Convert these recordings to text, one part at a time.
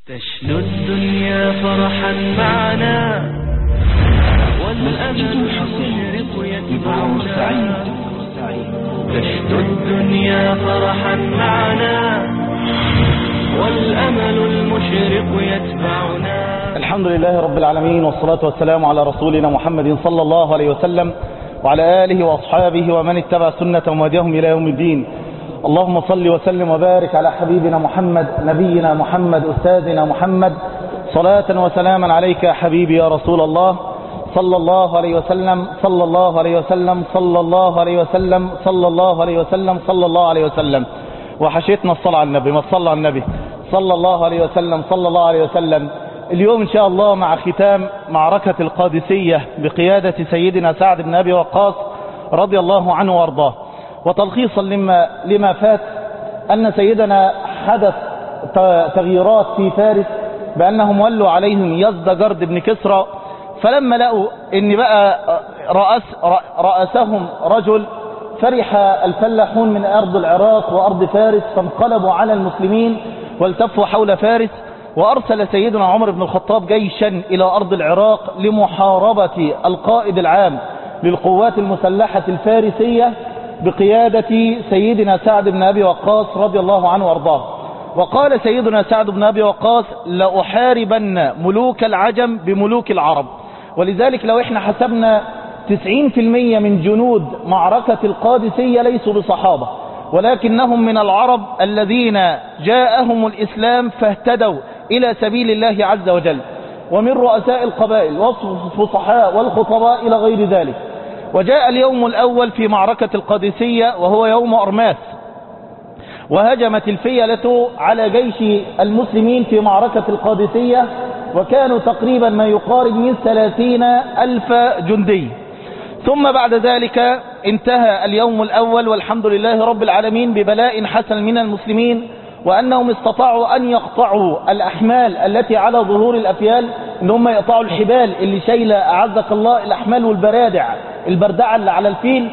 تشنو الدنيا فرحا معنا والأمل المشرق يتبعنا تشنو الدنيا فرحا معنا والأمل المشرق يتبعنا الحمد لله رب العالمين والصلاة والسلام على رسولنا محمد صلى الله عليه وسلم وعلى آله وأصحابه ومن اتبع سنة وهديهم إلى يوم الدين اللهم صل وسلم وبارك على حبيبنا محمد نبينا محمد أستاذنا محمد صلاة وسلاما عليك يا حبيبي يا رسول الله صلى الله عليه وسلم صلى الله عليه وسلم صلى الله عليه وسلم صلى الله عليه وسلم صلى الله عليه وسلم وحشيتنا الصلاة على النبي ما صلى على النبي صلى الله عليه وسلم صلى الله عليه وسلم اليوم إن شاء الله مع ختام معركة القادسية بقيادة سيدنا سعد بن أبي وقاص رضي الله عنه وارضاه وتلخيصا لما, لما فات أن سيدنا حدث تغييرات في فارس بأنهم ولوا عليهم يزدجرد بن كسرى فلما لقوا ان بقى رأس رأسهم رجل فرح الفلاحون من أرض العراق وأرض فارس فانقلبوا على المسلمين والتفوا حول فارس وأرسل سيدنا عمر بن الخطاب جيشا إلى أرض العراق لمحاربة القائد العام للقوات المسلحة الفارسية بقيادة سيدنا سعد بن أبي وقاص رضي الله عنه وارضاه وقال سيدنا سعد بن أبي وقاص لأحاربن ملوك العجم بملوك العرب ولذلك لو احنا حسبنا 90% من جنود معركة القادسية ليسوا بصحابة ولكنهم من العرب الذين جاءهم الإسلام فاهتدوا إلى سبيل الله عز وجل ومن رؤساء القبائل والفصحاء والخطباء إلى غير ذلك وجاء اليوم الأول في معركة القادسية وهو يوم أرماس وهجمت الفيلة على جيش المسلمين في معركة القادسية وكانوا تقريبا ما يقارب من ثلاثين ألف جندي ثم بعد ذلك انتهى اليوم الأول والحمد لله رب العالمين ببلاء حسن من المسلمين وأنهم استطاعوا أن يقطعوا الأحمال التي على ظهور الأفيال إن هم يقطعوا الحبال اللي شايلة أعزك الله الأحمال والبرادع البردعة اللي على الفيل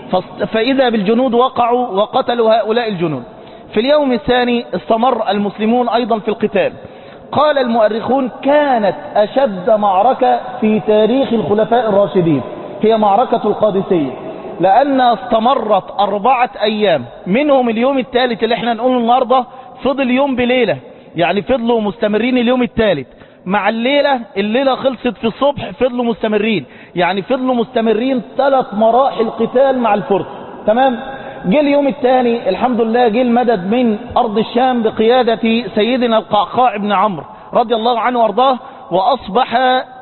فإذا بالجنود وقعوا وقتلوا هؤلاء الجنود في اليوم الثاني استمر المسلمون أيضا في القتال قال المؤرخون كانت أشد معركة في تاريخ الخلفاء الراشدين هي معركة القادسية لأنها استمرت أربعة أيام منهم اليوم الثالث اللي احنا نقوله النهاردة فضل يوم بليلة يعني فضلوا مستمرين اليوم الثالث مع الليلة الليلة خلصت في الصبح فضلوا مستمرين يعني فضلوا مستمرين ثلاث مراحل قتال مع الفرس تمام جه اليوم الثاني الحمد لله جه المدد من أرض الشام بقيادة سيدنا القعقاع بن عمرو رضي الله عنه وارضاه وأصبح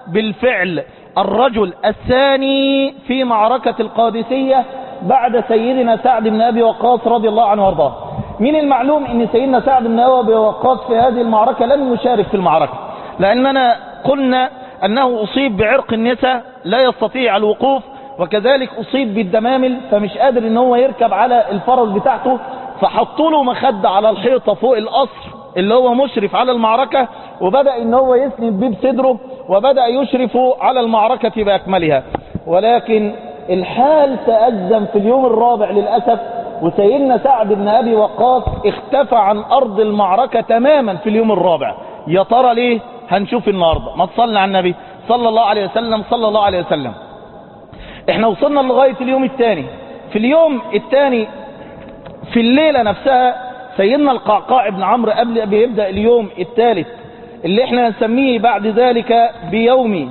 بالفعل الرجل الثاني في معركة القادسية بعد سيدنا سعد بن أبي وقاص رضي الله عنه وارضاه من المعلوم ان سيدنا سعد بن أبي وقاص في هذه المعركة لم يشارك في المعركة لأننا قلنا أنه أصيب بعرق النساء لا يستطيع الوقوف وكذلك أصيب بالدمامل فمش قادر ان هو يركب على الفرس بتاعته فحطوا له مخدة على الحيطة فوق القصر اللي هو مشرف على المعركة وبدأ ان هو يسند بيه بصدره وبدأ يشرف على المعركة بأكملها ولكن الحال تأزم في اليوم الرابع للأسف وسيدنا سعد بن أبي وقاص اختفى عن أرض المعركة تماما في اليوم الرابع يا ترى ليه هنشوف النهاردة ما تصلي على النبي صلى الله عليه وسلم صلى الله عليه وسلم احنا وصلنا لغاية اليوم الثاني في اليوم الثاني في الليلة نفسها سيدنا القعقاع بن عمرو قبل أن يبدأ اليوم الثالث اللي احنا نسميه بعد ذلك بيوم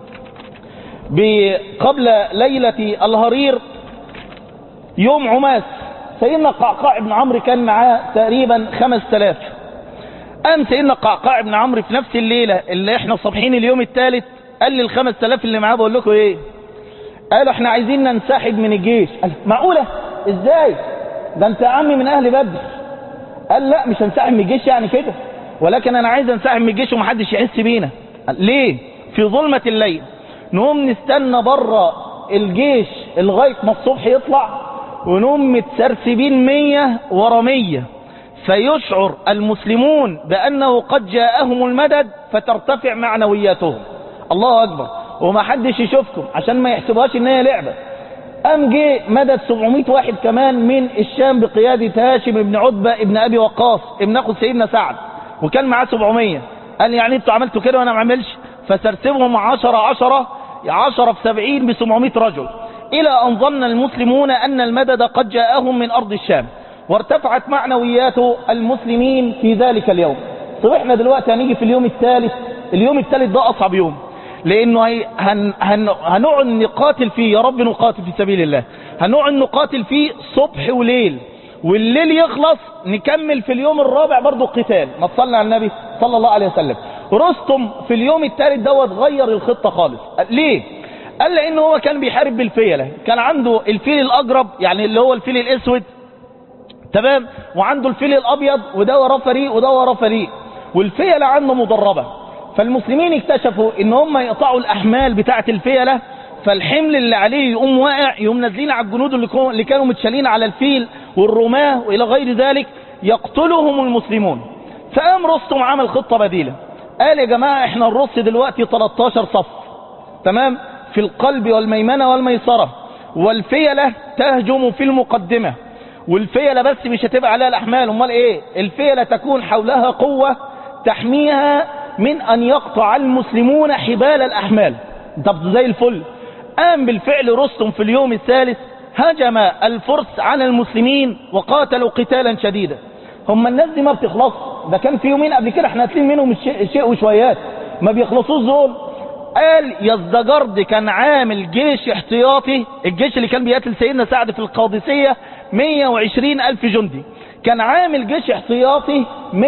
قبل ليلة الهرير يوم عماس سيدنا القعقاع بن عمرو كان معاه تقريبا خمس تلاف قام سيدنا القعقاع بن عمرو في نفس الليلة اللي احنا صبحين اليوم الثالث قال لي الخمس تلاف اللي معاه بقول لكم ايه قالوا احنا عايزين ننسحب من الجيش قال معقولة ازاي ده انت يا عمي من اهل بدر قال لا مش هنسحب من الجيش يعني كده ولكن انا عايز انسحب من الجيش ومحدش يحس بينا قال ليه في ظلمة الليل نقوم نستنى بره الجيش لغاية ما الصبح يطلع ونقوم متسرسبين مية ورا مية فيشعر المسلمون بأنه قد جاءهم المدد فترتفع معنوياتهم الله أكبر وما حدش يشوفكم عشان ما يحسبوهاش ان هي لعبة قام جه مدد 700 واحد كمان من الشام بقيادة هاشم بن عتبة ابن ابي وقاص ابن اخو سيدنا سعد وكان معاه 700 قال يعني انتوا عملتوا كده وانا ما عملش فسرسبهم عشرة عشرة عشرة في سبعين بسمعمائة رجل إلى أن ظن المسلمون أن المدد قد جاءهم من أرض الشام وارتفعت معنويات المسلمين في ذلك اليوم طب احنا دلوقتي هنيجي في اليوم الثالث اليوم الثالث ده أصعب يوم لأنه هي هن هن هنقعد نقاتل فيه يا رب نقاتل في سبيل الله هنقعد نقاتل فيه صبح وليل والليل يخلص نكمل في اليوم الرابع برضو قتال ما تصلي على النبي صلى الله عليه وسلم رستم في اليوم الثالث دوت غير الخطة خالص ليه قال لأنه هو كان بيحارب بالفيلة كان عنده الفيل الأقرب يعني اللي هو الفيل الأسود تمام وعنده الفيل الأبيض وده وراه فريق وده وراه فريق والفيلة عنده مدربة فالمسلمين اكتشفوا ان هم يقطعوا الأحمال بتاعة الفيلة فالحمل اللي عليه يقوم واقع يقوم نازلين على الجنود اللي كو- اللي كانوا متشالين على الفيل والرماه وإلى غير ذلك يقتلهم المسلمون فقام رستم عمل خطة بديلة قال يا جماعة احنا نرص دلوقتي 13 صف تمام في القلب والميمنة والميسرة والفيلة تهجم في المقدمة والفيلة بس مش هتبقى عليها الأحمال امال ايه الفيلة تكون حولها قوة تحميها من أن يقطع المسلمون حبال الأحمال طب زي الفل قام بالفعل رستم في اليوم الثالث هجم الفرس على المسلمين وقاتلوا قتالا شديدا هم الناس دي ما بتخلص ده كان في يومين قبل كده احنا قاتلين منهم الشيء شيء وشويات ما بيخلصوش دول قال يزدجرد كان عامل جيش احتياطي الجيش اللي كان بيقاتل سيدنا سعد في القادسية 120 ألف جندي كان عامل جيش احتياطي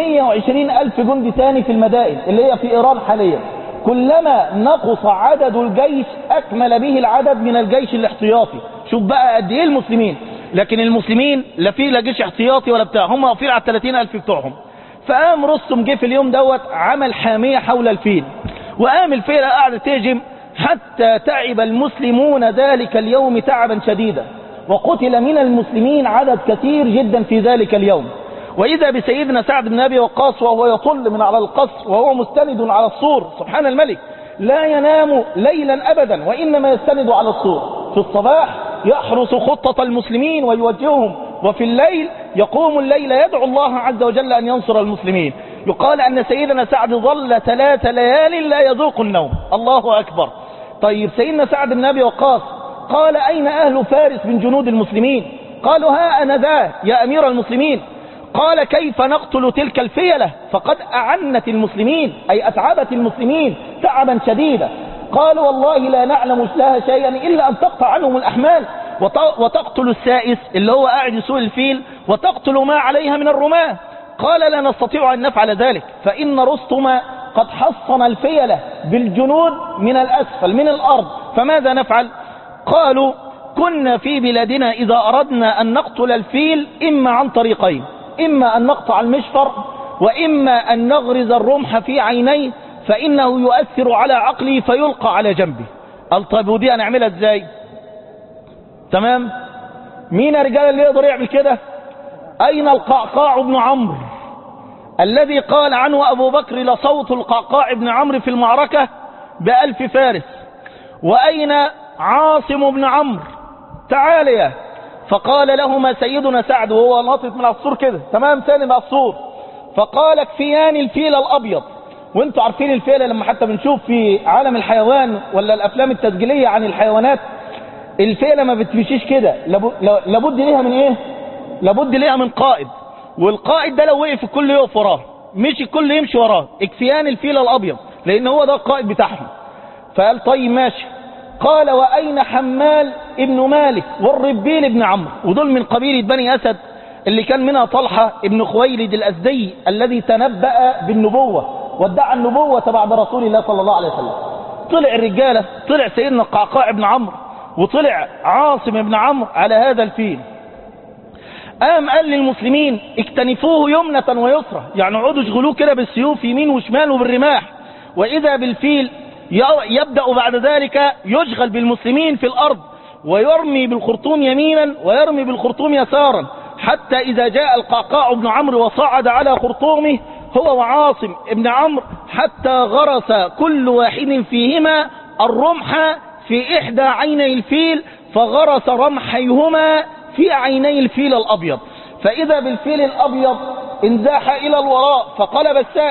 120 ألف جندي تاني في المدائن اللي هي في إيران حاليا كلما نقص عدد الجيش أكمل به العدد من الجيش الاحتياطي شوف بقى قد إيه المسلمين لكن المسلمين لا في لا جيش احتياطي ولا بتاع هم واقفين على 30 ألف بتوعهم فقام رستم جه في اليوم دوت عمل حامية حول الفيل وقام الفيل قاعدة تهجم حتى تعب المسلمون ذلك اليوم تعبا شديدا وقتل من المسلمين عدد كثير جدا في ذلك اليوم وإذا بسيدنا سعد بن أبي وقاص وهو يطل من على القصر وهو مستند على السور سبحان الملك لا ينام ليلا أبدا وإنما يستند على السور في الصباح يحرس خطة المسلمين ويوجههم وفي الليل يقوم الليل يدعو الله عز وجل أن ينصر المسلمين يقال أن سيدنا سعد ظل ثلاث ليال لا يذوق النوم الله أكبر طيب سيدنا سعد بن أبي وقاص قال أين أهل فارس من جنود المسلمين قالوا ها أنا ذا يا أمير المسلمين قال كيف نقتل تلك الفيلة فقد أعنت المسلمين أي أتعبت المسلمين تعبا شديدا قالوا والله لا نعلم لها شيئا إلا أن تقطع عنهم الأحمال وت- وتقتل السائس اللي هو قاعد يسوق الفيل وتقتل ما عليها من الرماة قال لا نستطيع أن نفعل ذلك فإن رستم قد حصن الفيلة بالجنود من الأسفل من الأرض فماذا نفعل قالوا كنا في بلادنا إذا أردنا أن نقتل الفيل إما عن طريقين إما أن نقطع المشفر وإما أن نغرز الرمح في عينيه فإنه يؤثر على عقلي فيلقى على جنبي قال طيب ودي هنعملها ازاي تمام مين يا رجال اللي يقدر يعمل كده أين القعقاع بن عمرو الذي قال عنه أبو بكر لصوت القعقاع بن عمرو في المعركة بألف فارس وأين عاصم بن عمرو تعال يا فقال لهما سيدنا سعد وهو ناطط من على السور كده تمام ثاني على السور فقال اكفيان الفيل الأبيض وانتوا عارفين الفيلة لما حتى بنشوف في عالم الحيوان ولا الأفلام التسجيلية عن الحيوانات الفيلة ما بتمشيش كده لابد, لابد ليها من ايه لابد ليها من قائد والقائد ده لو وقف الكل يقف وراه مش الكل يمشي وراه اكفيان الفيل الأبيض لأن هو ده القائد بتاعهم فقال طيب ماشي قال وأين حمال ابن مالك والربيل ابن عمرو ودول من قبيلة بني أسد اللي كان منها طلحة ابن خويلد الأزدي الذي تنبأ بالنبوة وادعى النبوة بعد رسول الله صلى الله عليه وسلم طلع الرجالة طلع سيدنا القعقاع ابن عمرو وطلع عاصم ابن عمرو على هذا الفيل قام قال للمسلمين اكتنفوه يمنة ويسرى يعني اقعدوا اشغلوه كده بالسيوف يمين وشمال وبالرماح وإذا بالفيل يبدأ بعد ذلك يشغل بالمسلمين في الأرض ويرمي بالخرطوم يمينا ويرمي بالخرطوم يسارا حتى إذا جاء القعقاع بن عمرو وصعد على خرطومه هو وعاصم ابن عمرو حتى غرس كل واحد فيهما الرمح في إحدى عيني الفيل فغرس رمحيهما في عيني الفيل الأبيض فإذا بالفيل الأبيض انزاح إلى الوراء فقلب السائس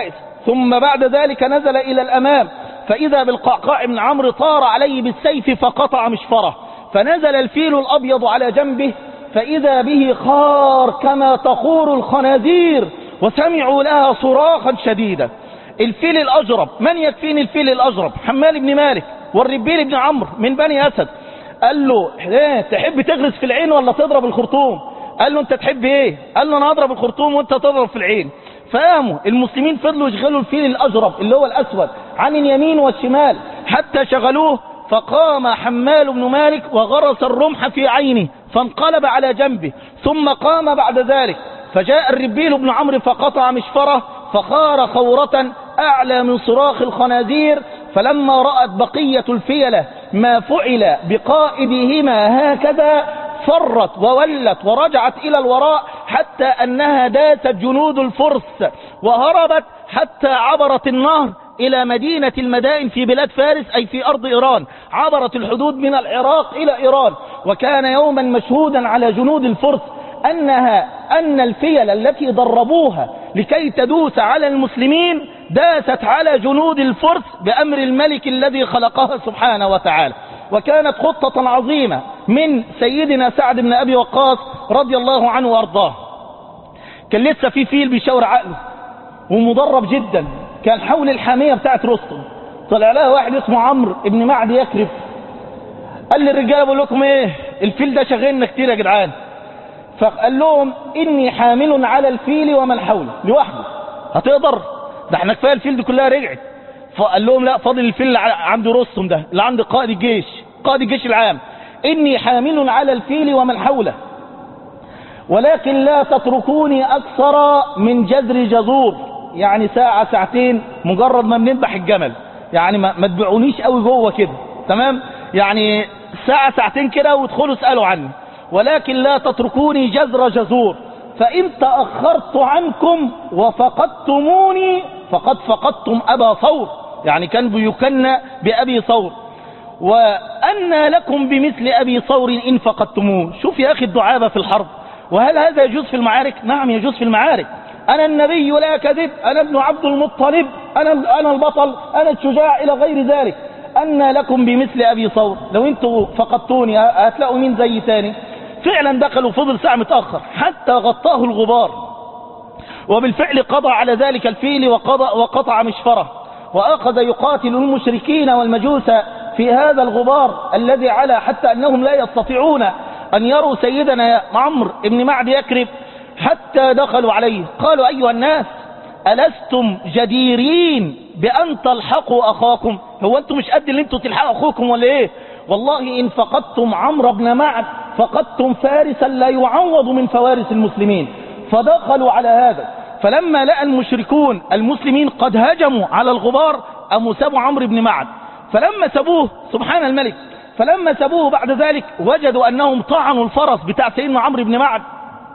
ثم بعد ذلك نزل إلى الأمام فإذا بالقعقاع بن عمرو طار عليه بالسيف فقطع مشفره فنزل الفيل الأبيض على جنبه فإذا به خار كما تخور الخنازير وسمعوا لها صراخا شديدا الفيل الأجرب من يكفيني الفيل الأجرب حمال بن مالك والربيل بن عمرو من بني أسد قال له ايه تحب تغرس في العين ولا تضرب الخرطوم قال له انت تحب ايه قال له انا اضرب الخرطوم وانت تضرب في العين فقاموا المسلمين فضلوا يشغلوا الفيل الأجرب اللي هو الأسود عن اليمين والشمال حتى شغلوه فقام حمال بن مالك وغرس الرمح في عينه فانقلب على جنبه ثم قام بعد ذلك فجاء الربيل بن عمرو فقطع مشفره فخار خورة أعلى من صراخ الخنازير فلما رأت بقية الفيلة ما فعل بقائدهما هكذا فرت وولت ورجعت إلى الوراء حتى أنها داست جنود الفرس وهربت حتى عبرت النهر إلى مدينة المدائن في بلاد فارس أي في أرض إيران عبرت الحدود من العراق إلى إيران وكان يوما مشهودا على جنود الفرس أنها أن الفيل التي دربوها لكي تدوس على المسلمين داست على جنود الفرس بأمر الملك الذي خلقها سبحانه وتعالى وكانت خطة عظيمة من سيدنا سعد بن أبي وقاص رضي الله عنه وأرضاه كان لسه في فيل بيشاور عقله ومدرب جدا كان حول الحامية بتاعت رستم طلع لها واحد اسمه عمرو ابن معد يكرف قال للرجاله بقول لكم ايه الفيل ده شغلنا كتير يا جدعان فقال لهم اني حامل على الفيل ومن حوله لوحده هتقدر ده احنا كفايه الفيل دي كلها رجعت فقال لهم لا فاضل الفيل اللي عند رستم ده اللي عند قائد الجيش قائد الجيش العام اني حامل على الفيل ومن حوله ولكن لا تتركوني اكثر من جذر جزور يعني ساعة ساعتين مجرد ما بنذبح الجمل يعني ما, ما تبيعونيش قوي جوه كده تمام يعني ساعة ساعتين كده وادخلوا اسألوا عني ولكن لا تتركوني جذر جزور فإن تأخرت عنكم وفقدتموني فقد فقدتم أبا ثور يعني كان بيكنى بأبي ثور وأنى لكم بمثل أبي ثور إن فقدتموه شوف يا أخي الدعابة في الحرب وهل هذا يجوز في المعارك نعم يجوز في المعارك أنا النبي لا كذب أنا ابن عبد المطلب أنا, أنا البطل أنا الشجاع إلى غير ذلك أن لكم بمثل أبي ثور لو أنتوا فقدتوني هتلاقوا مين زي تاني فعلا دخل وفضل ساعة متأخر حتى غطاه الغبار وبالفعل قضى على ذلك الفيل وقضى وقطع مشفره وأخذ يقاتل المشركين والمجوس في هذا الغبار الذي على حتى أنهم لا يستطيعون أن يروا سيدنا عمرو بن معد يكرب حتى دخلوا عليه قالوا أيها الناس ألستم جديرين بأن تلحقوا أخاكم هو أنتم مش قد اللي أنتم تلحقوا أخوكم ولا إيه والله إن فقدتم عمرو بن معد فقدتم فارسا لا يعوض من فوارس المسلمين فدخلوا على هذا فلما لقى المشركون المسلمين قد هجموا على الغبار أموا سابوا عمرو بن معد فلما سابوه سبحان الملك فلما سابوه بعد ذلك وجدوا أنهم طعنوا الفرس بتاع سيدنا عمرو بن معد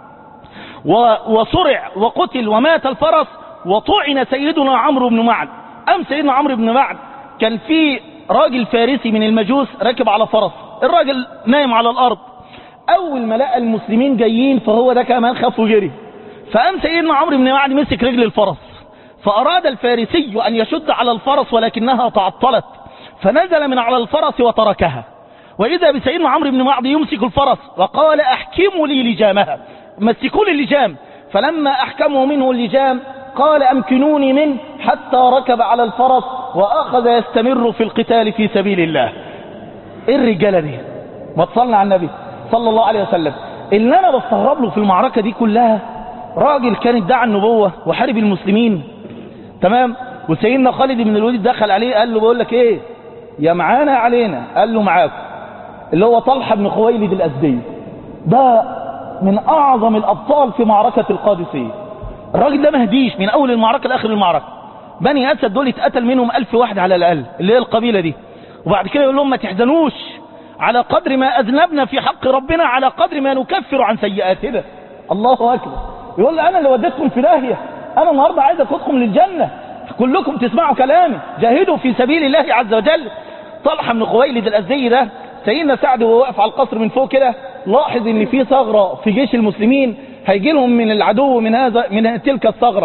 وصرع وقتل ومات الفرس وطعن سيدنا عمرو بن معد أم سيدنا عمرو بن معد كان في راجل فارسي من المجوس راكب على فرس الراجل نايم على الأرض أول ما لقى المسلمين جايين فهو ده كمان خاف وجري فقام سيدنا عمرو بن معد مسك رجل الفرس فأراد الفارسي أن يشد على الفرس ولكنها تعطلت فنزل من على الفرس وتركها وإذا بسيدنا عمرو بن معد يمسك الفرس وقال أحكموا لي لجامها مسكوا لي اللجام فلما أحكموا منه اللجام قال أمكنوني منه حتى ركب على الفرس وأخذ يستمر في القتال في سبيل الله إيه الرجالة دي ما تصلنا على النبي صلى الله عليه وسلم اللي أنا بستغرب له في المعركة دي كلها راجل كان ادعى النبوة وحارب المسلمين تمام وسيدنا خالد بن الوليد دخل عليه قال له بقول لك ايه يا معانا علينا قال له معاكم اللي هو طلحة بن خويلد الأسدي ده من أعظم الأبطال في معركة القادسية الراجل ده مهديش من أول المعركة لآخر المعركة بني أسد دول اتقتل منهم ألف واحد على الأقل اللي هي القبيلة دي وبعد كده يقول لهم ما تحزنوش على قدر ما أذنبنا في حق ربنا على قدر ما نكفر عن سيئاتنا الله أكبر يقول لي أنا اللي وديتكم في داهية أنا النهاردة عايز أخدكم للجنة كلكم تسمعوا كلامي جاهدوا في سبيل الله عز وجل طلحة بن خويلد الأزدي ده سيدنا سعد وهو واقف على القصر من فوق كده لاحظ ان في ثغرة في جيش المسلمين هيجي لهم من العدو من هذا من تلك الثغرة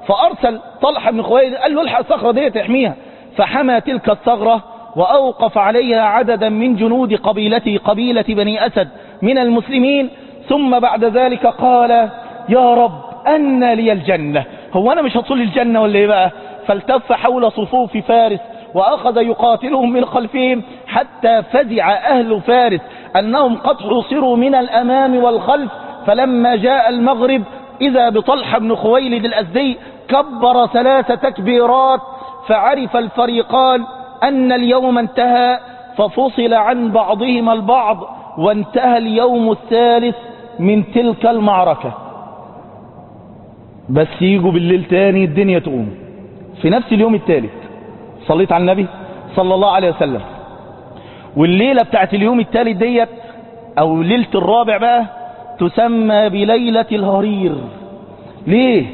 فأرسل طلحة بن خويلد قال له الحق الصخرة دي تحميها فحمى تلك الثغرة وأوقف عليها عددا من جنود قبيلته قبيلة بني أسد من المسلمين ثم بعد ذلك قال يا رب أن لي الجنة هو أنا مش هطول الجنة ولا إيه بقى فالتف حول صفوف فارس وأخذ يقاتلهم من خلفهم حتى فزع أهل فارس أنهم قد حوصروا من الأمام والخلف فلما جاء المغرب إذا بطلحة بن خويلد الأزدي كبر ثلاث تكبيرات فعرف الفريقان أن اليوم انتهى ففصل عن بعضهما البعض وانتهى اليوم الثالث من تلك المعركة بس يجوا بالليل تاني الدنيا تقوم في نفس اليوم الثالث صليت على النبي صلى الله عليه وسلم والليلة بتاعت اليوم الثالث ديت او ليلة الرابع بقى تسمى بليلة الهرير ليه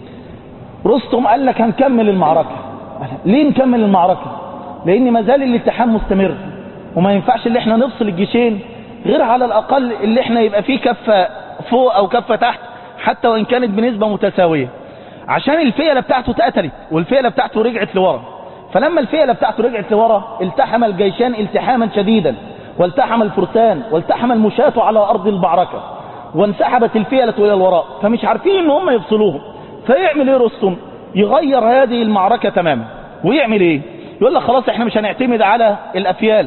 رستم قال لك هنكمل المعركة ليه نكمل المعركة لان ما زال الالتحام مستمر وما ينفعش اللي احنا نفصل الجيشين غير على الاقل اللي احنا يبقى فيه كفة فوق او كفة تحت حتى وان كانت بنسبة متساوية عشان الفئلة بتاعته اتقتلت والفئلة بتاعته رجعت لورا فلما الفئلة بتاعته رجعت لورا التحم الجيشان التحاما شديدا والتحم الفرسان والتحم المشاة على أرض المعركة وانسحبت الفئلة إلى الوراء فمش عارفين ان هم يفصلوهم فيعمل ايه رستم يغير هذه المعركة تماما ويعمل ايه يقول لك خلاص احنا مش هنعتمد على الأفيال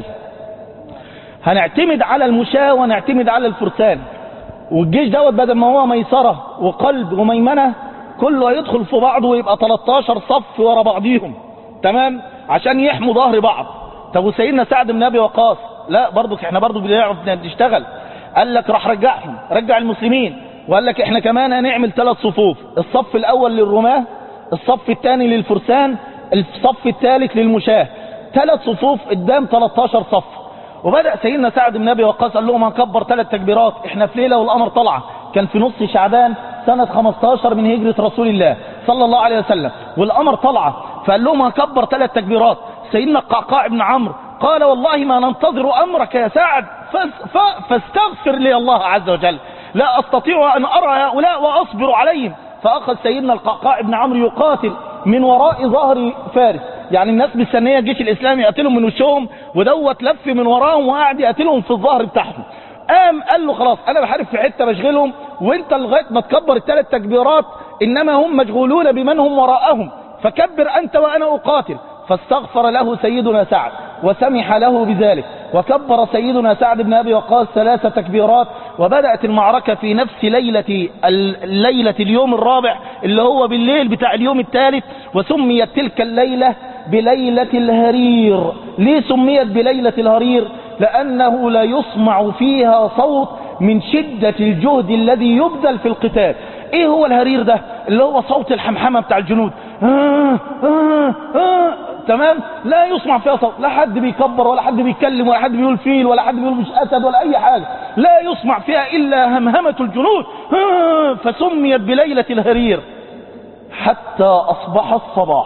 هنعتمد على المشاة ونعتمد على الفرسان والجيش دوت بدل ما هو ميسرة وقلب وميمنة كله هيدخل في بعضه ويبقى 13 صف ورا بعضيهم تمام عشان يحموا ظهر بعض طب وسيدنا سعد بن ابي وقاص لا برضك احنا برضك بنعرف نشتغل قال لك راح رجعهم رجع المسلمين وقال لك احنا كمان هنعمل ثلاث صفوف الصف الاول للرماة الصف الثاني للفرسان الصف الثالث للمشاة ثلاث صفوف قدام 13 صف وبدأ سيدنا سعد بن ابي وقاص قال لهم هنكبر ثلاث تكبيرات احنا في ليله والقمر طلعه كان في نص شعبان سنة 15 من هجرة رسول الله صلى الله عليه وسلم والقمر طلعه فقال لهم هنكبر ثلاث تكبيرات سيدنا القعقاع بن عمرو قال والله ما ننتظر أمرك يا سعد فاستغفر لي الله عز وجل لا أستطيع أن أرى هؤلاء وأصبر عليهم فأخذ سيدنا القعقاع بن عمرو يقاتل من وراء ظهر فارس يعني الناس مستنيه الجيش الإسلامي يقتلهم من وشهم ودوت لف من وراهم وقعد يقتلهم في الظهر بتاعهم قام قال له خلاص أنا بحارب في حتة بشغلهم وانت لغاية ما تكبر الثلاث تكبيرات إنما هم مشغولون بمن هم وراءهم فكبر أنت وأنا أقاتل فاستغفر له سيدنا سعد وسمح له بذلك وكبر سيدنا سعد بن أبي وقاص ثلاث تكبيرات وبدأت المعركة في نفس ليلة الليلة اليوم الرابع اللي هو بالليل بتاع اليوم الثالث وسميت تلك الليلة بليلة الهرير ليه سميت بليلة الهرير لأنه لا يسمع فيها صوت من شدة الجهد الذي يبذل في القتال ايه هو الهرير ده اللي هو صوت الحمحمة بتاع الجنود آه آه آه تمام لا يسمع فيها صوت لا حد بيكبر ولا حد بيتكلم ولا حد بيقول فيل ولا حد بيقول مش أسد ولا أي حاجة لا يسمع فيها إلا همهمة الجنود آه فسميت بليلة الهرير حتى أصبح الصباح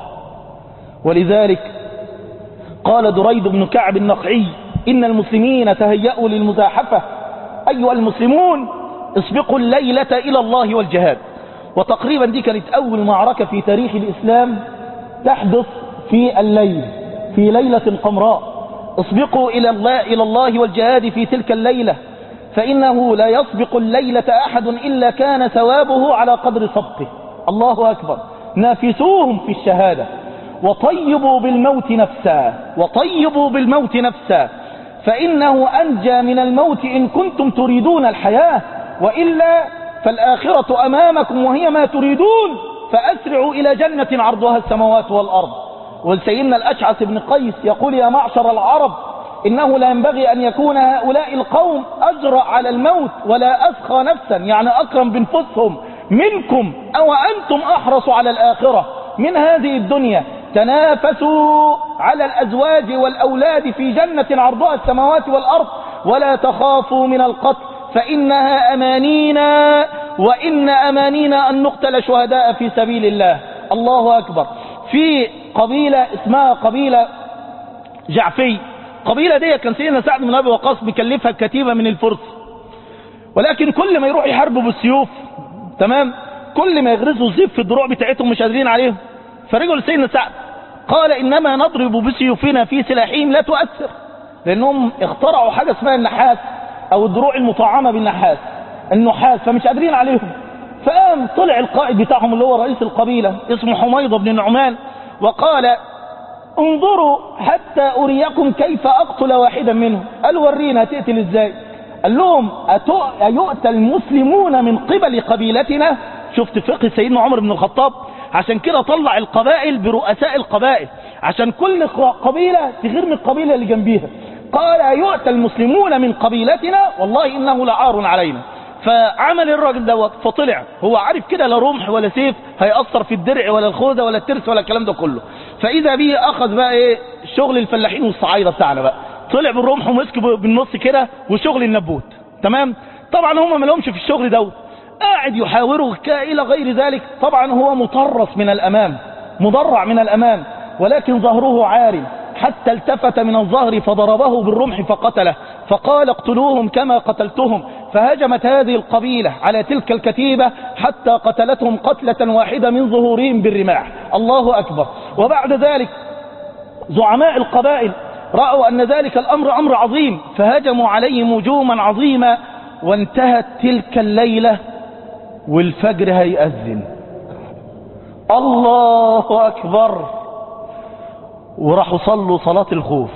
ولذلك قال دريد بن كعب النقعي إن المسلمين تهيأوا للمزاحفة أيها المسلمون اسبقوا الليلة إلى الله والجهاد وتقريبا دي كانت أول معركة في تاريخ الإسلام تحدث في الليل في ليلة قمراء اسبقوا إلى الله, إلى الله والجهاد في تلك الليلة فإنه لا يسبق الليلة أحد إلا كان ثوابه على قدر سبقه الله أكبر نافسوهم في الشهادة وطيبوا بالموت نفسا وطيبوا بالموت نفسا فإنه أنجى من الموت إن كنتم تريدون الحياة وإلا فالآخرة أمامكم وهي ما تريدون فأسرعوا إلى جنة عرضها السماوات والأرض وسيدنا الأشعث بن قيس يقول يا معشر العرب إنه لا ينبغي أن يكون هؤلاء القوم أجرأ على الموت ولا أسخى نفسا يعني أكرم بنفسهم منكم أو أنتم أحرص على الآخرة من هذه الدنيا تنافسوا على الأزواج والأولاد في جنة عرضها السماوات والأرض ولا تخافوا من القتل فإنها أمانينا وإن أمانينا أن نقتل شهداء في سبيل الله الله أكبر في قبيلة اسمها قبيلة جعفي قبيلة دي كان سيدنا سعد بن أبي وقاص بيكلفها كتيبة من الفرس ولكن كل ما يروح يحاربوا بالسيوف تمام كل ما يغرزوا الزيف في الدروع بتاعتهم مش قادرين عليهم فرجعوا لسيدنا سعد قال إنما نضرب بسيوفنا في سلاحهم لا تؤثر لأنهم اخترعوا حاجة اسمها النحاس أو الدروع المطعمة بالنحاس النحاس فمش قادرين عليهم فقام طلع القائد بتاعهم اللي هو رئيس القبيلة اسمه حميضة بن النعمان وقال انظروا حتى أريكم كيف أقتل واحدا منهم قال ورينا هتقتل ازاي قال لهم أتو- أيؤتى المسلمون من قبل قبيلتنا شفت فقه سيدنا عمر بن الخطاب عشان كده طلع القبائل برؤساء القبائل عشان كل ق- قبيلة تغير من القبيلة اللي جنبيها قال أيؤتى المسلمون من قبيلتنا والله إنه لعار علينا فعمل الراجل دوت فطلع هو عارف كده لا رمح ولا سيف هيأثر في الدرع ولا الخوذة ولا الترس ولا الكلام ده كله فإذا به أخذ بقى إيه شغل الفلاحين والصعايدة بتاعنا بقى طلع بالرمح ومسك بالنص كده وشغل النبوت تمام طبعا هم ما لهمش في الشغل دوت قاعد يحاوروا ك- إلى غير ذلك طبعا هو مطرس من الأمام مضرع من الأمام ولكن ظهره عار حتى التفت من الظهر فضربه بالرمح فقتله فقال اقتلوهم كما قتلتهم فهجمت هذه القبيلة على تلك الكتيبة حتى قتلتهم قتلة واحدة من ظهورهم بالرماح الله أكبر وبعد ذلك زعماء القبائل رأوا أن ذلك الأمر أمر عظيم فهجموا عليهم هجوما عظيما وانتهت تلك الليلة والفجر هيأذن الله أكبر وراحوا صلوا صلاة الخوف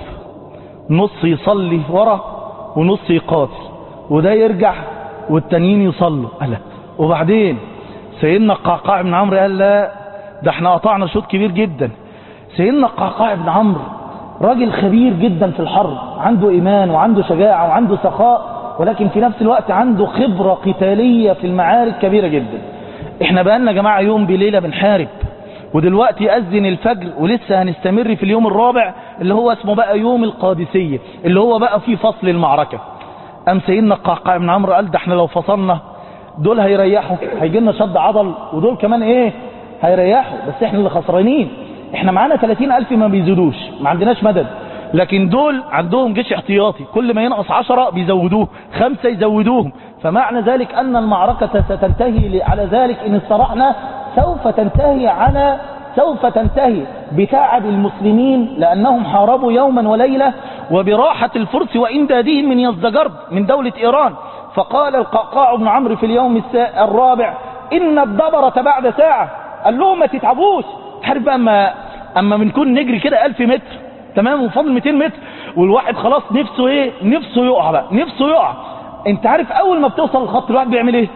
نص يصلي ورا ونص يقاتل وده يرجع والتانيين يصلوا ألا وبعدين سيدنا القعقاع بن عمرو قال لا ده احنا قطعنا شوط كبير جدا سيدنا القعقاع بن عمرو راجل خبير جدا في الحرب عنده إيمان وعنده شجاعة وعنده سخاء ولكن في نفس الوقت عنده خبرة قتالية في المعارك كبيرة جدا احنا بقالنا يا جماعة يوم بليلة بنحارب ودلوقتي يأذن الفجر ولسه هنستمر في اليوم الرابع اللي هو اسمه بقى يوم القادسية اللي هو بقى فيه فصل المعركة أم سيدنا القعقاع بن عمرو قال ده احنا لو فصلنا دول هيريحوا هيجي لنا شد عضل ودول كمان ايه هيريحوا بس احنا اللي خسرانين احنا معانا 30 ألف ما بيزيدوش ما عندناش مدد لكن دول عندهم جيش احتياطي كل ما ينقص عشرة بيزودوه خمسة يزودوهم فمعنى ذلك أن المعركة ستنتهي على ذلك إن استرحنا سوف تنتهي على سوف تنتهي بتعب المسلمين لأنهم حاربوا يوما وليلة وبراحة الفرس وإمدادهم من يزدجرد من دولة إيران فقال القعقاع بن عمرو في اليوم السا- الرابع إن الدبرة بعد ساعة قال لهم ما تتعبوش عارف بقى أما, أما بنكون نجري كده ألف متر تمام وفاضل 200 متر والواحد خلاص نفسه ايه نفسه يقع بقى نفسه يقع انت عارف اول ما بتوصل الخط الواحد بيعمل ايه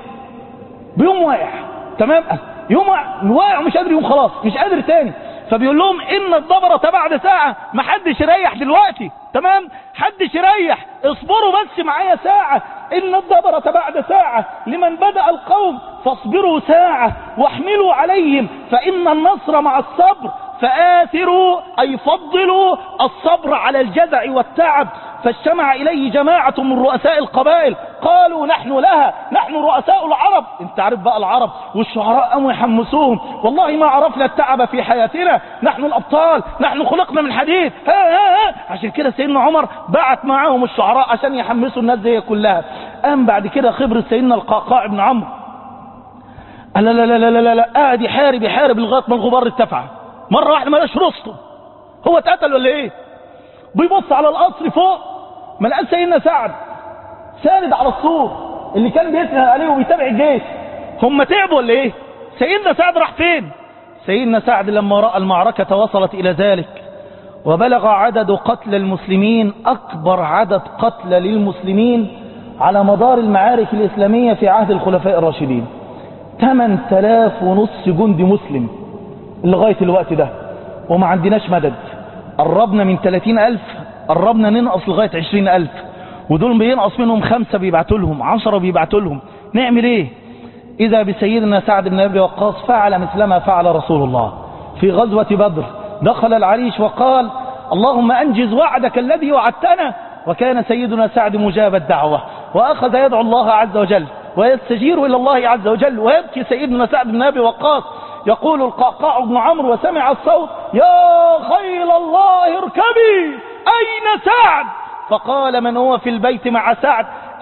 بيقوم واقع تمام يقوم واقع واقع ومش قادر يقوم خلاص مش قادر تاني فبيقول لهم ان الضبرة بعد ساعة ما حدش يريح دلوقتي تمام حدش يريح اصبروا بس معايا ساعة ان الضبرة بعد ساعة لمن بدأ القوم فاصبروا ساعة واحملوا عليهم فان النصر مع الصبر فآثروا أي فضلوا الصبر على الجزع والتعب فاجتمع إليه جماعة من رؤساء القبائل قالوا نحن لها نحن رؤساء العرب انت عارف بقى العرب والشعراء قاموا يحمسوهم والله ما عرفنا التعب في حياتنا نحن الأبطال نحن خلقنا من حديد ها ها ها عشان كده سيدنا عمر بعت معاهم الشعراء عشان يحمسوا الناس دي كلها قام بعد كده خبر سيدنا القعقاع بن عمرو قال لا لا لا لا لا لا قاعد يحارب يحارب لغايه ما الغبار ارتفع مره واحده ما لقاش رستم هو اتقتل ولا ايه بيبص على القصر فوق ما لقاش سيدنا سعد ساند على السور اللي كان بيسند عليه وبيتابع الجيش هم تعبوا ولا ايه سيدنا سعد راح فين سيدنا سعد لما راى المعركه وصلت الى ذلك وبلغ عدد قتل المسلمين اكبر عدد قتل للمسلمين على مدار المعارك الاسلاميه في عهد الخلفاء الراشدين 8000 ونص جندي مسلم لغاية الوقت ده وما عندناش مدد قربنا من 30000 قربنا ننقص لغاية 20000 ودول بينقص منهم خمسة بيبعتوا لهم عشرة بيبعتوا لهم نعمل ايه إذا بسيدنا سعد بن أبي وقاص فعل مثل ما فعل رسول الله في غزوة بدر دخل العريش وقال اللهم أنجز وعدك الذي وعدتنا وكان سيدنا سعد مجاب الدعوة وأخذ يدعو الله عز وجل ويستجير إلى الله عز وجل ويبكي سيدنا سعد بن أبي وقاص يقول القعقاع بن عمرو وسمع الصوت يا خيل الله اركبي أين سعد فقال من هو في البيت مع سعد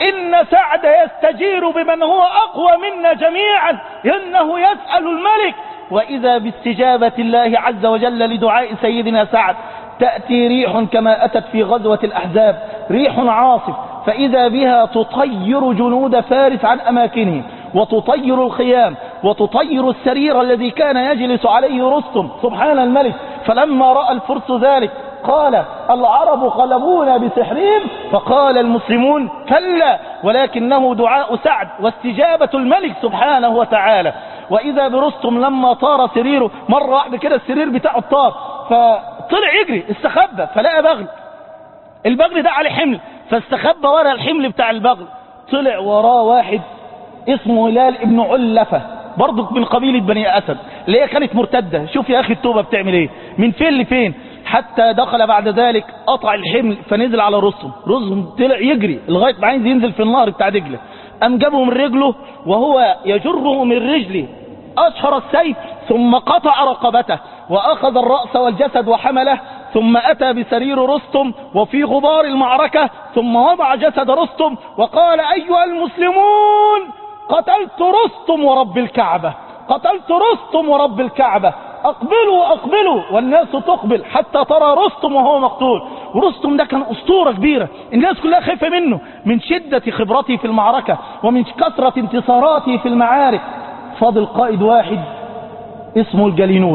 إن سعد يستجير بمن هو أقوى منا جميعا إنه يسأل الملك وإذا باستجابة الله عز وجل لدعاء سيدنا سعد تأتي ريح كما أتت في غزوة الأحزاب ريح عاصف فإذا بها تطير جنود فارس عن أماكنهم وتطير الخيام وتطير السرير الذي كان يجلس عليه رستم سبحان الملك فلما رأى الفرس ذلك قال العرب غلبونا بسحرهم فقال المسلمون كلا ولكنه دعاء سعد واستجابة الملك سبحانه وتعالى وإذا برستم لما طار سريره مرة واحدة كده السرير بتاعه طار فطلع يجري استخبى فلقى بغل البغل ده عليه حمل فاستخبى ورا الحمل بتاع البغل طلع وراه واحد اسمه هلال ابن علفة برضه من قبيلة بني أسد اللي هي كانت مرتدة شوف يا أخي التوبة بتعمل ايه من فين لفين حتى دخل بعد ذلك قطع الحمل فنزل على رستم رستم طلع يجري لغاية ما عايز ينزل في النهر بتاع دجلة قام جابه من رجله وهو يجره من رجله أشهر السيف ثم قطع رقبته وأخذ الرأس والجسد وحمله ثم أتى بسرير رستم وفي غبار المعركة ثم وضع جسد رستم وقال أيها المسلمون قتلت رستم ورب الكعبة قتلت رستم ورب الكعبة أقبلوا أقبلوا والناس تقبل حتى ترى رستم وهو مقتول ورستم ده كان أسطورة كبيرة الناس كلها خايفة منه من شدة خبرته في المعركة ومن كثرة انتصاراته في المعارك فاضل قائد واحد اسمه الجلينوس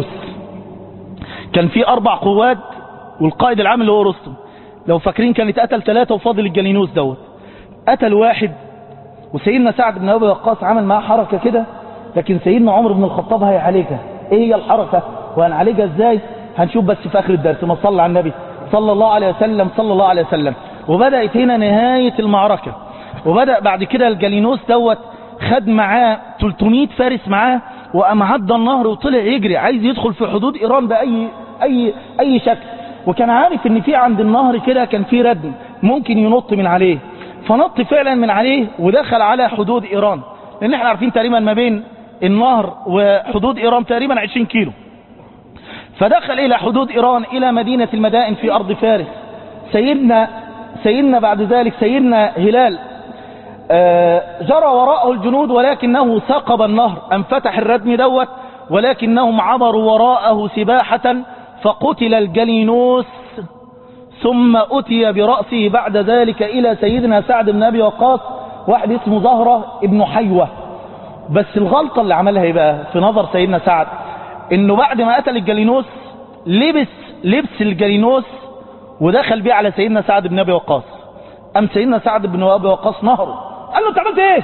كان في أربع قوات والقائد العام اللي هو رستم لو فاكرين كان اتقتل ثلاثة وفاضل الجلينوس دوت قتل واحد وسيدنا سعد بن أبي وقاص عمل معاه حركة كده لكن سيدنا عمر بن الخطاب هيعالجها ايه هي الحركة وهنعالجها ازاي هنشوف بس في اخر الدرس ما صلى على النبي صلى الله عليه وسلم صلى الله عليه وسلم وبدأت هنا نهاية المعركة وبدأ بعد كده الجلينوس دوت خد معاه 300 فارس معاه وقام عدى النهر وطلع يجري عايز يدخل في حدود ايران باي اي اي شكل وكان عارف ان في عند النهر كده كان في ردم ممكن ينط من عليه فنط فعلا من عليه ودخل على حدود ايران لان احنا عارفين تقريبا ما بين النهر وحدود ايران تقريبا 20 كيلو فدخل الى حدود ايران الى مدينة المدائن في ارض فارس سيدنا سيدنا بعد ذلك سيدنا هلال آه، جرى وراءه الجنود ولكنه ثقب النهر انفتح الردم دوت ولكنهم عبروا وراءه سباحة فقتل الجلينوس ثم أتي برأسه بعد ذلك إلى سيدنا سعد بن أبي وقاص واحد اسمه زهرة ابن حيوة بس الغلطة اللي عملها ايه بقى في نظر سيدنا سعد انه بعد ما قتل الجلينوس لبس لبس الجلينوس ودخل بيه على سيدنا سعد بن ابي وقاص ام سيدنا سعد بن ابي وقاص نهره قال له انت عملت ايه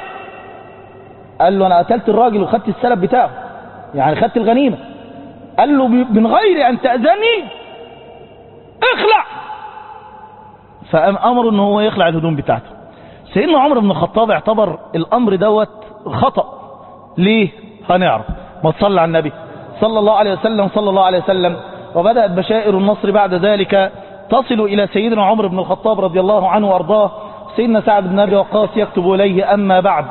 قال له انا قتلت الراجل وخدت السلب بتاعه يعني خدت الغنيمه قال له من غير ان تاذني اخلع فقام امره ان هو يخلع الهدوم بتاعته سيدنا عمر بن الخطاب اعتبر الامر دوت خطأ ليه هنعرف ما تصلى على النبي صلى الله عليه وسلم صلى الله عليه وسلم وبدأت بشائر النصر بعد ذلك تصل إلى سيدنا عمر بن الخطاب رضي الله عنه وأرضاه سيدنا سعد بن أبي وقاص يكتب إليه أما بعد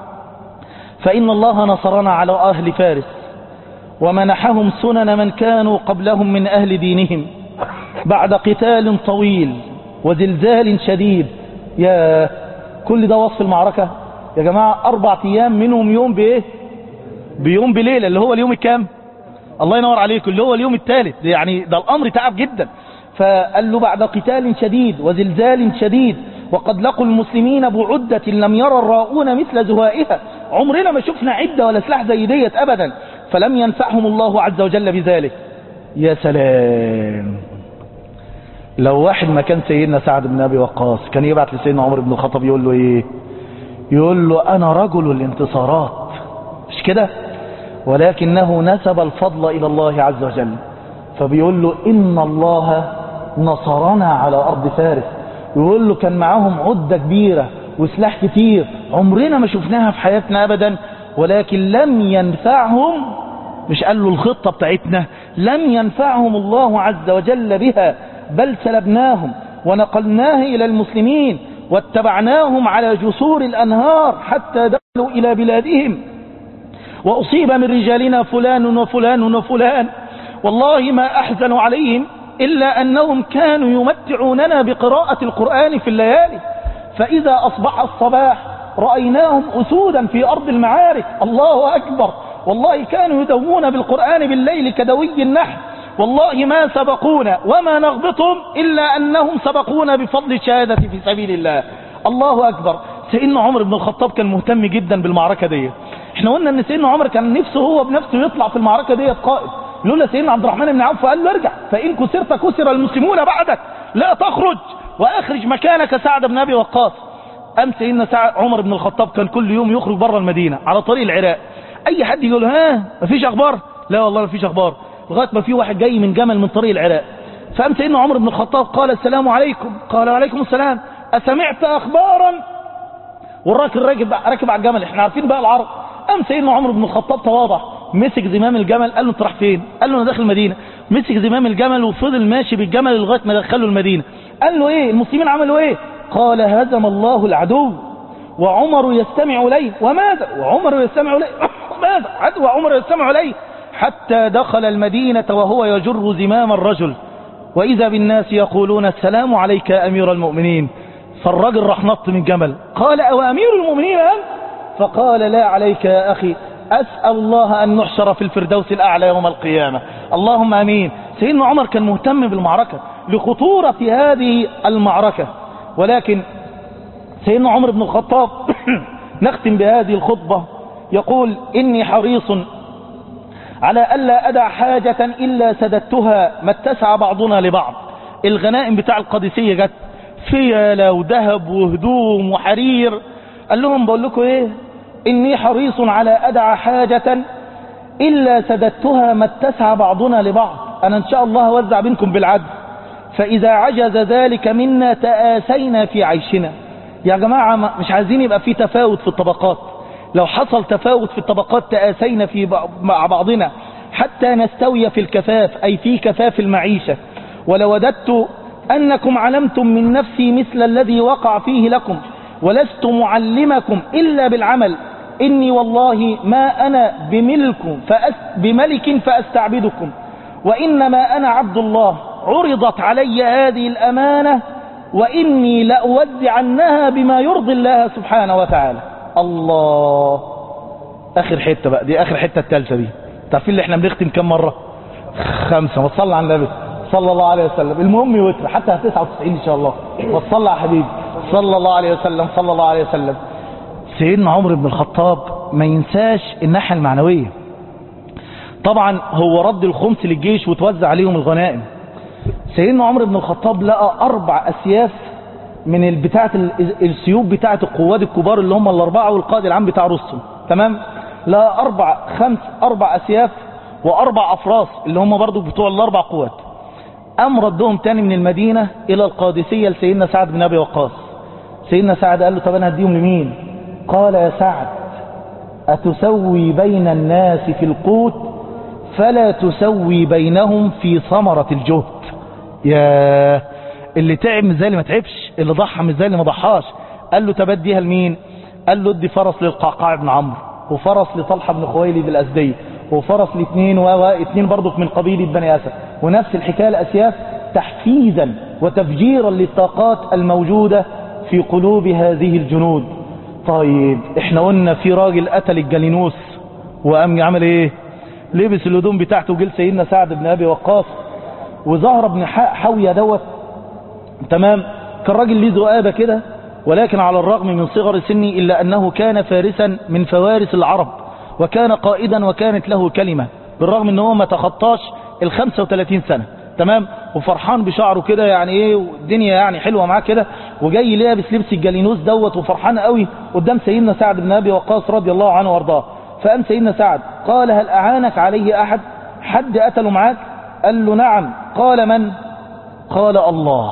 فإن الله نصرنا على أهل فارس ومنحهم سنن من كانوا قبلهم من أهل دينهم بعد قتال طويل وزلزال شديد يا كل ده وصف المعركة يا جماعة أربع أيام منهم يوم بإيه بيوم بليلة اللي هو اليوم الكام الله ينور عليكم اللي هو اليوم الثالث يعني ده الأمر تعب جدا فقال له بعد قتال شديد وزلزال شديد وقد لقوا المسلمين بعدة لم يرى الراؤون مثل زهائها عمرنا ما شفنا عدة ولا سلاح زي ديت أبدا فلم ينفعهم الله عز وجل بذلك يا سلام لو واحد ما كان سيدنا سعد بن أبي وقاص كان يبعت لسيدنا عمر بن الخطاب يقول له إيه يقول له أنا رجل الانتصارات مش كده ولكنه نسب الفضل إلى الله عز وجل فبيقول له إن الله نصرنا على أرض فارس يقول له كان معاهم عدة كبيرة وسلاح كتير عمرنا ما شفناها في حياتنا أبدا ولكن لم ينفعهم مش قال له الخطة بتاعتنا لم ينفعهم الله عز وجل بها بل سلبناهم ونقلناه إلى المسلمين واتبعناهم على جسور الأنهار حتى دخلوا إلى بلادهم وأصيب من رجالنا فلان وفلان وفلان والله ما أحزن عليهم إلا أنهم كانوا يمتعوننا بقراءة القرآن في الليالي فإذا أصبح الصباح رأيناهم أسودا في أرض المعارك الله أكبر والله كانوا يدومون بالقرآن بالليل كدوي النحل والله ما سبقونا وما نغبطهم إلا أنهم سبقونا بفضل الشهادة في سبيل الله الله أكبر سيدنا عمر بن الخطاب كان مهتم جدا بالمعركة دي احنا قلنا ان سيدنا عمر كان نفسه هو بنفسه يطلع في المعركة دي قائد لولا سيدنا عبد الرحمن بن عوف قال له ارجع فإن كسرت كسر المسلمون بعدك لا تخرج وأخرج مكانك سعد بن أبي وقاص أم سيدنا سعد عمر بن الخطاب كان كل يوم يخرج بره المدينة على طريق العراق أي حد يقول ها مفيش أخبار لا والله مفيش أخبار لغاية ما في واحد جاي من جمل من طريق العراق فأم سيدنا عمر بن الخطاب قال السلام عليكم قال وعليكم السلام أسمعت أخبارا والراجل راكب راكب على الجمل احنا عارفين بقى العرب قام سيدنا عمر بن الخطاب تواضع مسك زمام الجمل قال له انت رايح فين قال له انا داخل المدينه مسك زمام الجمل وفضل ماشي بالجمل لغايه ما دخله المدينه قال له ايه المسلمين عملوا ايه قال هزم الله العدو وعمر يستمع اليه وماذا وعمر يستمع اليه ماذا عدو وعمر يستمع اليه حتى دخل المدينه وهو يجر زمام الرجل واذا بالناس يقولون السلام عليك يا امير المؤمنين فالرجل راح نط من جمل قال او امير المؤمنين انت فقال لا عليك يا أخي أسأل الله أن نحشر في الفردوس الأعلى يوم القيامة اللهم أمين سيدنا عمر كان مهتم بالمعركة لخطورة هذه المعركة ولكن سيدنا عمر بن الخطاب نختم بهذه الخطبة يقول إني حريص على ألا أدع حاجة إلا سددتها ما اتسع بعضنا لبعض الغنائم بتاع القادسية جت فيلة وذهب وهدوم وحرير قال لهم بقول لكم ايه اني حريص على ادع حاجة الا سددتها ما اتسع بعضنا لبعض انا ان شاء الله اوزع بينكم بالعدل فاذا عجز ذلك منا تآسينا في عيشنا يا جماعة مش عايزين يبقى في تفاوت في الطبقات لو حصل تفاوت في الطبقات تآسينا في مع بعضنا حتى نستوي في الكفاف اي في كفاف المعيشة ولوددت انكم علمتم من نفسي مثل الذي وقع فيه لكم ولست معلمكم إلا بالعمل إني والله ما أنا بملك فأس بملك فأستعبدكم وإنما أنا عبد الله عرضت علي هذه الأمانة وإني لأوزعنها بما يرضي الله سبحانه وتعالى الله آخر حتة بقى دي آخر حتة التالتة دي تعرفين اللي احنا بنختم كم مرة خمسة وصلى على النبي صلى الله عليه وسلم المهم يوتر حتى 99 إن شاء الله وصلى على حبيبي صلى الله عليه وسلم صلى الله عليه وسلم سيدنا عمر بن الخطاب ما ينساش الناحية المعنوية طبعا هو رد الخمس للجيش وتوزع عليهم الغنائم سيدنا عمر بن الخطاب لقى أربع أسياف من بتاعة السيوف بتاعة القواد الكبار اللي هم الأربعة والقائد العام بتاع رستم تمام لقى أربع خمس أربع أسياف وأربع أفراس اللي هم برضو بتوع الأربع قوات قام ردهم تاني من المدينة إلى القادسية لسيدنا سعد بن أبي وقاص سيدنا سعد قال له طب أنا هديهم لمين قال يا سعد أتسوي بين الناس في القوت فلا تسوي بينهم في ثمرة الجهد يا اللي تعب مش زي اللي ما تعبش اللي ضحى مش زي اللي ما ضحاش قال له تبديها لمين قال له ادي فرس للقعقاع بن عمرو وفرس لطلحة بن خويلد الأسدي وفرس لاثنين واثنين برضه من قبيلة بني أسد ونفس الحكاية الأسياف تحفيزا وتفجيرا للطاقات الموجودة في قلوب هذه الجنود طيب احنا قلنا في راجل قتل الجالينوس وقام عمل ايه لبس الهدوم بتاعته وجل سيدنا سعد بن ابي وقاص وظهر ابن حاوية دوت تمام كان راجل ليه ذؤابة كده ولكن على الرغم من صغر سنه إلا أنه كان فارسا من فوارس العرب وكان قائدا وكانت له كلمة بالرغم أنه ما تخطاش ال 35 سنة تمام وفرحان بشعره كده يعني ايه والدنيا يعني حلوة معاه كده وجاي لابس لبس الجالينوس دوت وفرحان قوي قدام سيدنا سعد بن ابي وقاص رضي الله عنه وارضاه فقام سيدنا سعد قال هل اعانك عليه احد حد قتله معاك قال له نعم قال من قال الله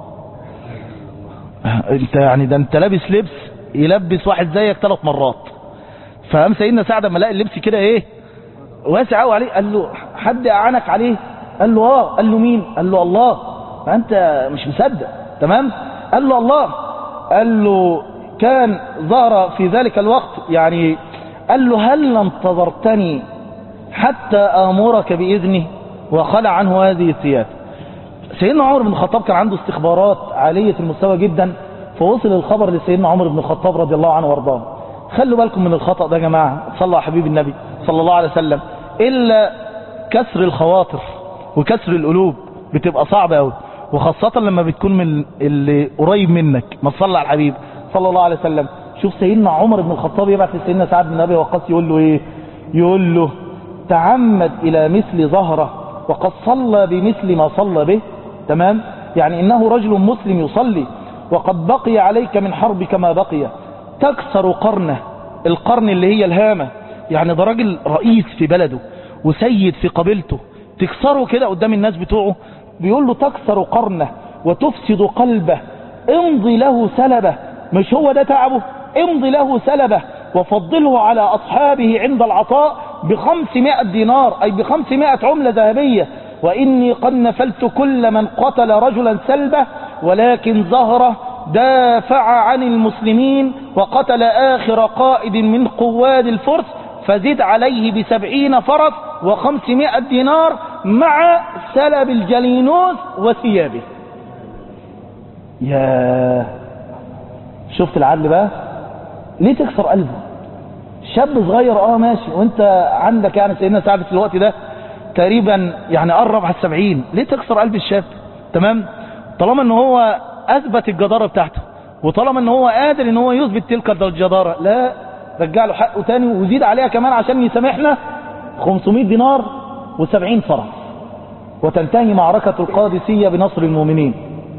انت يعني ده انت لابس لبس يلبس واحد زيك ثلاث مرات فقام سيدنا سعد لما لقى اللبس كده ايه واسع قوي عليه قال له حد اعانك عليه قال له اه قال له مين قال له الله فانت مش مصدق تمام قال له الله قال له كان ظهر في ذلك الوقت يعني قال له هل انتظرتني حتى آمرك بإذنه وخلع عنه هذه الثياب سيدنا عمر بن الخطاب كان عنده استخبارات عالية المستوى جدا فوصل الخبر لسيدنا عمر بن الخطاب رضي الله عنه وارضاه خلوا بالكم من الخطأ ده يا جماعة صلى على حبيب النبي صلى الله عليه وسلم إلا كسر الخواطر وكسر القلوب بتبقى صعبة قوي وخاصة لما بتكون من اللي قريب منك ما تصلى على الحبيب صلى الله عليه وسلم شوف سيدنا عمر بن الخطاب يبعث لسيدنا سعد بن ابي وقاص يقول له ايه يقول له تعمد الى مثل ظهره وقد صلى بمثل ما صلى به تمام يعني انه رجل مسلم يصلي وقد بقي عليك من حربك ما بقي تكسر قرنه القرن اللي هي الهامة يعني ده راجل رئيس في بلده وسيد في قبيلته تكسره كده قدام الناس بتوعه بيقول له تكسر قرنه وتفسد قلبه امضي له سلبه مش هو ده تعبه امضي له سلبه وفضله على أصحابه عند العطاء بخمسمائة دينار أي بخمسمائة عملة ذهبية وإني قد نفلت كل من قتل رجلا سلبه ولكن زهرة دافع عن المسلمين وقتل آخر قائد من قواد الفرس فزد عليه بسبعين فرس وخمسمائة دينار مع سلب الجلينوس وثيابه يا شفت العدل بقى ليه تكسر قلبه شاب صغير اه ماشي وانت عندك يعني سيدنا سعد في الوقت ده تقريبا يعني قرب على السبعين ليه تكسر قلب الشاب تمام طالما ان هو اثبت الجدارة بتاعته وطالما ان هو قادر ان هو يثبت تلك الجدارة لا رجع له حقه تاني وزيد عليها كمان عشان يسامحنا 500 دينار و70 فرس وتنتهي معركة القادسية بنصر المؤمنين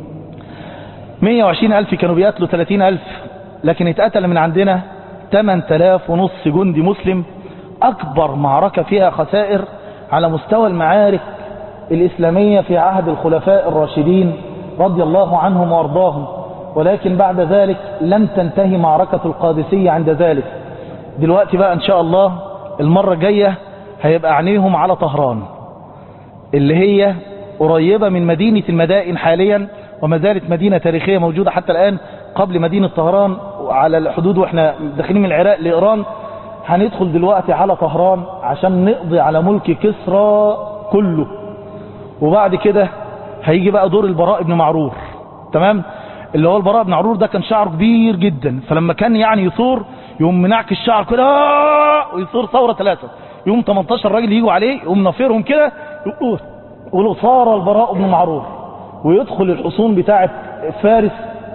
120 ألف كانوا بيقتلوا 30 ألف لكن اتقتل من عندنا 8000 ونص جندي مسلم أكبر معركة فيها خسائر على مستوى المعارك الإسلامية في عهد الخلفاء الراشدين رضي الله عنهم وارضاهم ولكن بعد ذلك لم تنتهي معركة القادسية عند ذلك دلوقتي بقى إن شاء الله المرة الجاية هيبقى عينيهم على طهران اللي هي قريبة من مدينة المدائن حاليا وما زالت مدينة تاريخية موجودة حتى الآن قبل مدينة طهران على الحدود واحنا داخلين من العراق لإيران هندخل دلوقتي على طهران عشان نقضي على ملك كسرى كله وبعد كده هيجي بقى دور البراء بن معرور تمام اللي هو البراء بن معرور ده كان شعره كبير جدا فلما كان يعني يثور يقوم منعك الشعر كده ويثور ثورة ثلاثة يقوم 18 راجل يجوا عليه يقوم نافرهم كده يقولوا صار البراء بن معرور ويدخل الحصون بتاعة فارس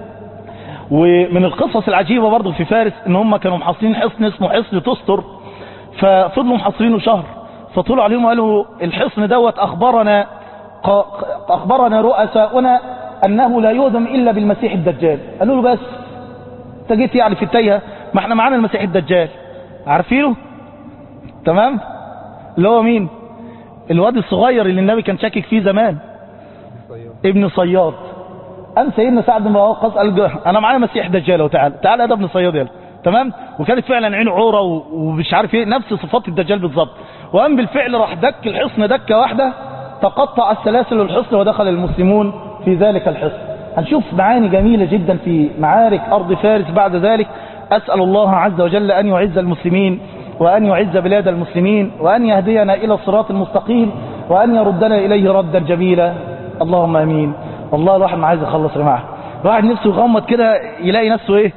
ومن القصص العجيبة برضه في فارس ان هم كانوا محاصرين حصن اسمه حصن تستر ففضلوا محاصرينه شهر فطلعوا عليهم وقالوا الحصن دوت اخبرنا اخبرنا رؤساؤنا انه لا يهدم الا بالمسيح الدجال قالوا له بس انت جيت يعني في التايهه ما احنا معانا المسيح الدجال عارفينه تمام اللي هو مين الواد الصغير اللي النبي كان شاكك فيه زمان ابن صياد قام سيدنا سعد بن وقاص قال انا معايا مسيح دجال وتعالى تعالى ده ابن صياد يلا تمام وكانت فعلا عينه عوره ومش عارف ايه نفس صفات الدجال بالظبط وقام بالفعل راح دك الحصن دكه واحده تقطع السلاسل الحصن ودخل المسلمون في ذلك الحصن هنشوف معاني جميلة جدا في معارك أرض فارس بعد ذلك أسأل الله عز وجل أن يعز المسلمين وأن يعز بلاد المسلمين وأن يهدينا إلى الصراط المستقيم وأن يردنا إليه ردا جميلا اللهم أمين والله الواحد ما عايز يخلص يا جماعة الواحد نفسه يغمض كده يلاقي نفسه ايه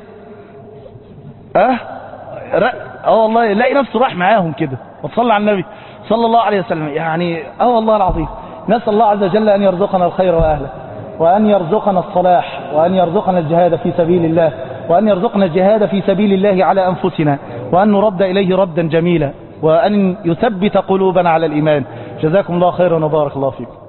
اه اه والله يلاقي نفسه راح معاهم كده وتصلى على النبي صلى الله عليه وسلم يعني اه والله العظيم نسأل الله عز وجل أن يرزقنا الخير وأهله وأن يرزقنا الصلاح وأن يرزقنا الجهاد في سبيل الله وأن يرزقنا الجهاد في سبيل الله على أنفسنا وأن نرد إليه ردا جميلا وأن يثبت قلوبنا على الإيمان جزاكم الله خيرا وبارك الله فيكم